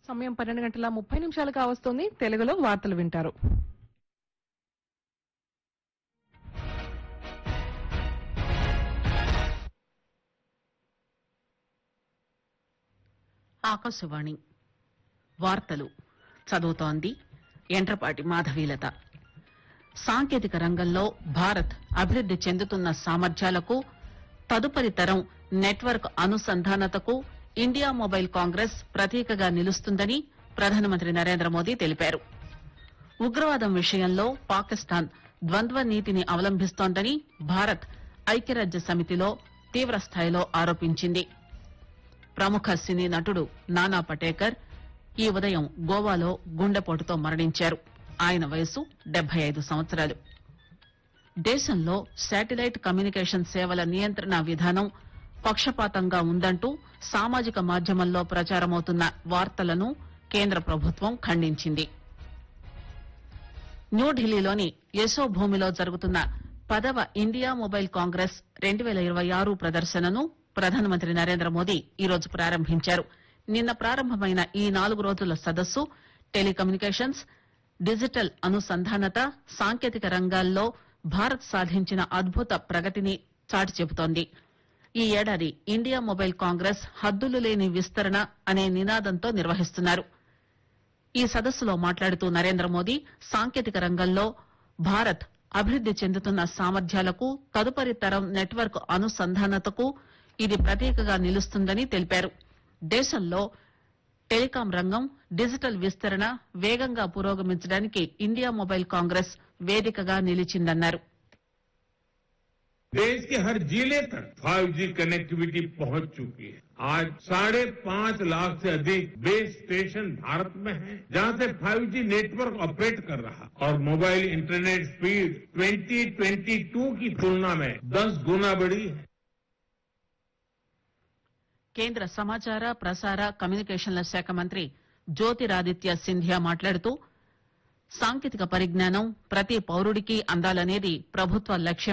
సమయం పన్నెండు గంటల ముప్పై నిమిషాలు కావస్తోంది తెలుగులో వార్తలు వింటారు ఆకాశవాణి వార్తలు చదువుతోంది ఎంట్రపాటి మాధవీలత సాంకేతిక రంగంలో భారత్ అభివృద్ది చెందుతున్న సామర్థ్యాలకు తదుపరి తరం నెట్వర్క్ అనుసంధానతకు ఇండియా మొబైల్ కాంగ్రెస్ ప్రతీకగా నిలుస్తుందని ప్రధానమంత్రి నరేంద్ర మోదీ తెలిపారు ఉగ్రవాదం విషయంలో పాకిస్తాన్ ద్వంద్వ నీతిని అవలంబిస్తోందని భారత్ ఐక్యరాజ్య సమితిలో తీవ్రస్థాయిలో ఆరోపించింది ప్రముఖ సినీ నటుడు నానా పటేకర్ ఈ ఉదయం గోవాలో గుండెపోటుతో మరణించారు ఆయన వయసు డెబ్బై ఐదు సంవత్సరాలు దేశంలో శాటిలైట్ కమ్యూనికేషన్ సేవల నియంత్రణ విధానం పక్షపాతంగా ఉందంటూ సామాజిక మాధ్యమంలో ప్రచారమవుతున్న వార్తలను కేంద్ర ప్రభుత్వం ఖండించింది న్యూఢిల్లీలోని యశోభూమిలో జరుగుతున్న పదవ ఇండియా మొబైల్ కాంగ్రెస్ రెండు పేల ఇరవై ఆరు ప్రదర్శనను ప్రధానమంత్రి నరేంద్ర మోదీ ఈరోజు ప్రారంభించారు నిన్న ప్రారంభమైన ఈ నాలుగు రోజుల సదస్సు టెలికమ్యూనికేషన్స్ డిజిటల్ అనుసంధానత సాంకేతిక రంగాల్లో భారత్ సాధించిన అద్భుత ప్రగతిని చాటి చెబుతోంది ఈ ఏడాది ఇండియా మొబైల్ కాంగ్రెస్ హద్దులు లేని విస్తరణ అనే నినాదంతో నిర్వహిస్తున్నారు ఈ సదస్సులో మాట్లాడుతూ నరేంద్ర మోదీ సాంకేతిక రంగంలో భారత్ అభివృద్ది చెందుతున్న సామర్థ్యాలకు తదుపరి తరం నెట్వర్క్ అనుసంధానతకు ఇది ప్రతీకగా నిలుస్తుందని తెలిపారు దేశంలో టెలికాం రంగం డిజిటల్ విస్తరణ వేగంగా పురోగమించడానికి ఇండియా మొబైల్ కాంగ్రెస్ వేదికగా నిలిచిందన్నారు देश के हर जिले तक 5G कनेक्टिविटी पहुंच चुकी है आज साढ़े पांच लाख से अधिक बेस स्टेशन भारत में हैं, जहां से 5G नेटवर्क ऑपरेट कर रहा और मोबाइल इंटरनेट स्पीड 2022 की तुलना में 10 गुना बढ़ी है కేంద్ర సమాచార ప్రసార కమ్యూనికేషన్ల శాఖ మంత్రి జ్యోతిరాదిత్య సింధియా మాట్లాడుతూ సాంకేతిక పరిజ్ఞానం ప్రతి పౌరుడికి అందాలనేది ప్రభుత్వ లక్ష్యం